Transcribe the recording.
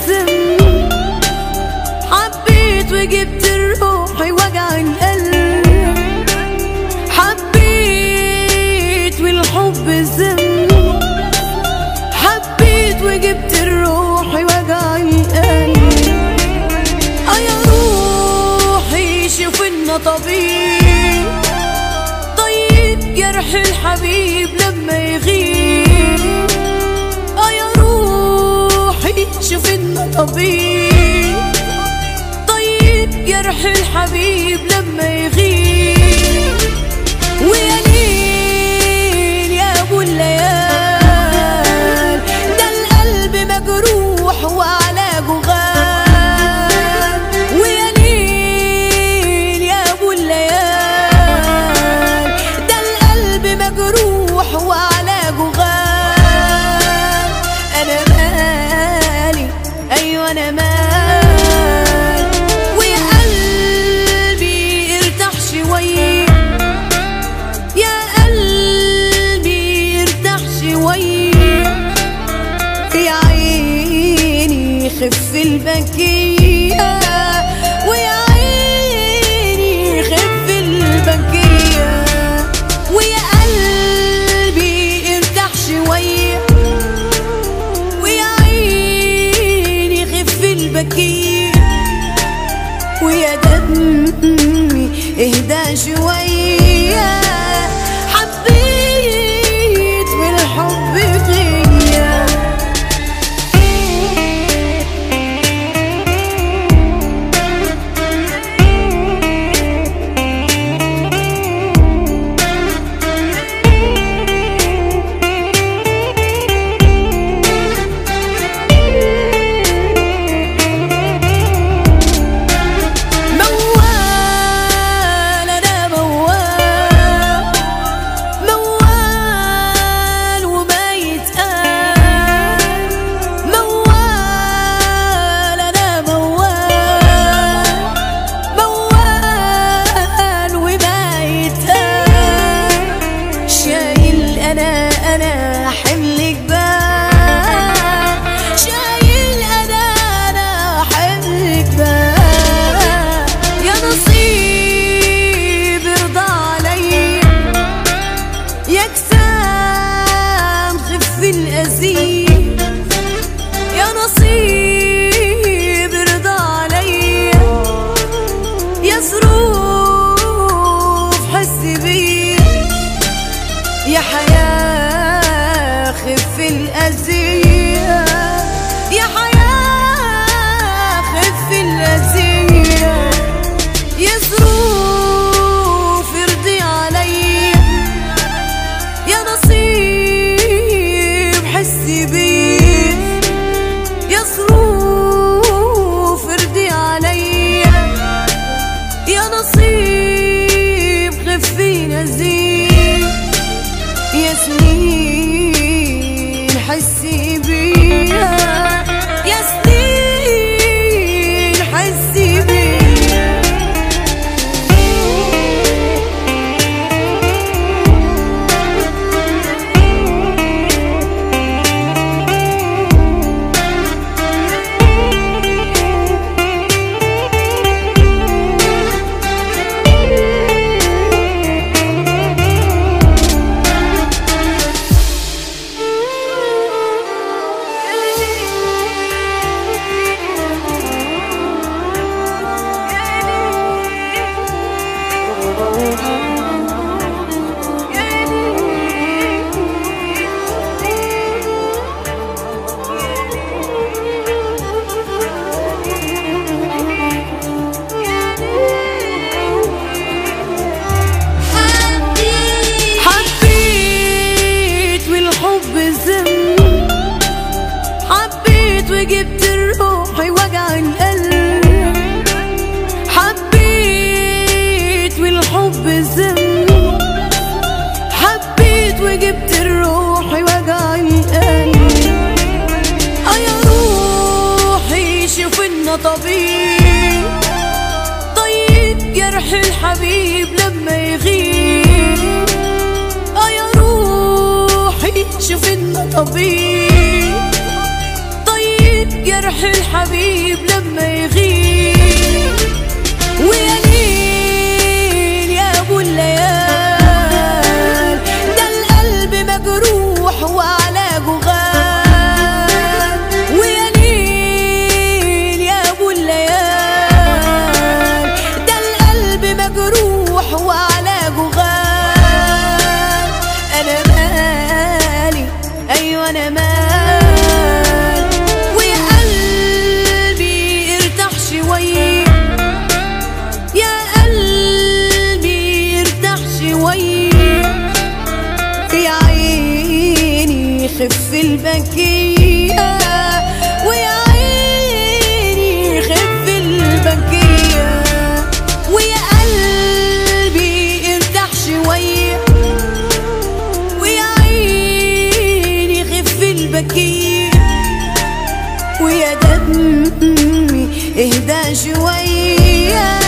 الذنب حبيت وجبت الروح وجع القلب حبيت والحب ذنب حبيت وجبت الروح وجع القلب اه يا روحي شوف لنا طبيب طيب جرح الحبيب لما يغيب اه يا روحي شوف لنا طبيب طيب جرح الحبيب لما يغيب ويا ليل يا ابو الليال ده القلب مجروح وعلاجه غال ويا ليل يا ابو الليال ده القلب مجروح وعلاجه غال انا مالي ايوه انا مالي ويا قلبي ارتاح شويه يا قلبي ارتاح شوية يا عيني خف البكية ويا عيني خف البكية ويا قلبي ارتاح شوية ويا عيني خف البكية ويا دمي اهدى شوية حبيت والحب فيا موال انا موال موال وما يتقال موال انا موال موال وما يتقال شايل انا انا حمل جبال شايل انا انا حمل جبال يا نصيب ارضى علي يا كسام خف الأزيم يا نصيب ارضى علي يا ظروف حس بي يا حياة خف الأزية يا حياة خف الأزية يا ظروف ارضي علي يا نصيب حسي بيه يا ظروف ارضي علي يا نصيب خفي نزيل يا سنين حسي بيها يا سنين حسي بيها حبيت والحب ذنب حبيت وجبت الروح وجع القلب حبيت والحب ذنب حبيت وجبت الروح وجع القلب اه يا روحي شوف لنا طبيب طيب جرح الحبيب لما يغيب اه يا روحي شوف لنا طبيب طيب جرح الحبيب الحبيب لما يغيب ويا ليل يا ابو الليال ده القلب مجروح وعلاجه غال ويا ليل يا ابو الليال ده القلب مجروح وعلاجه غال انا مالي ايوه انا مالي ويا قلبي ارتاح شويه يا قلبي ارتاح شوية يا عيني خف البكية ويا عيني خف البكية ويا قلبي ارتاح شوية ويا عيني خف البكية ويا دمي اهدى شويه